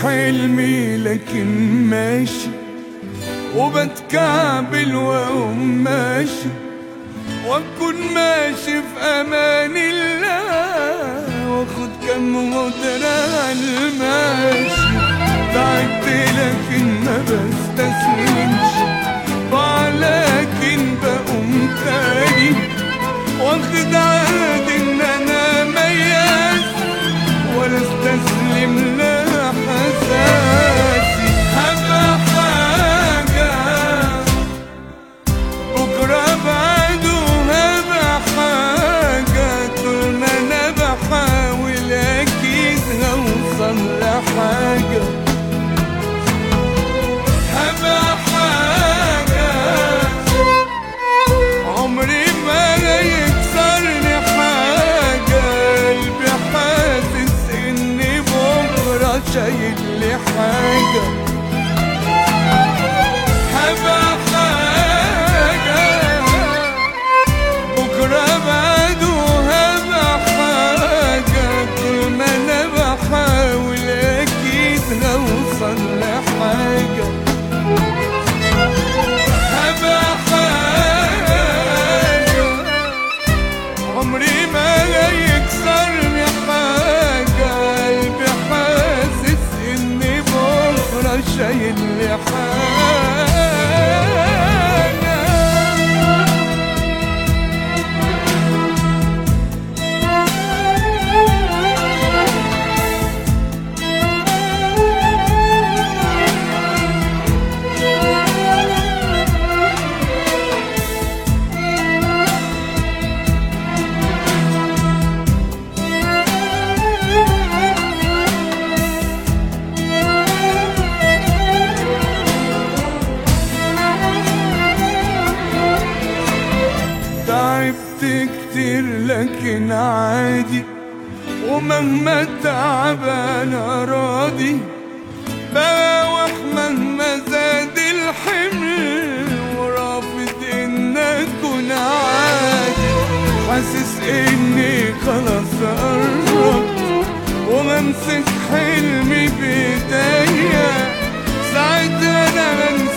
حلمي لكن ماشي وبتكعبل واقوم ماشي واكون ماشي في امان الله واخد كم غدرة الماشي تعبت لكن ما بستسلمش ضاع لكن بقوم تاني واخد عهد ان انا مياس ولا استسلم لحساسي هبقى حاجة بكرة بعده هبقى حاجة طول ما أنا بحاول أكيد هوصل لحاجة هبقى حاجة عمري ما يكسرني حاجة قلبي حاسس إني بكرة شايل لي حاجة هبقى حاجة بكرة بعده هبقى حاجة طول ما أنا بحاول أكيد هوصل لحاجة هبقى حاجة عمري ما يكسرني حاجة قلبي حاسس إني بكرة شايل لي حاجة تعبت كتير لكن عادي ومهما تعب انا راضي بواح مهما زاد الحمل ورافض ان اكون عادي حاسس اني خلاص قربت وممسك حلمي بايديا ساعتها انا بنسى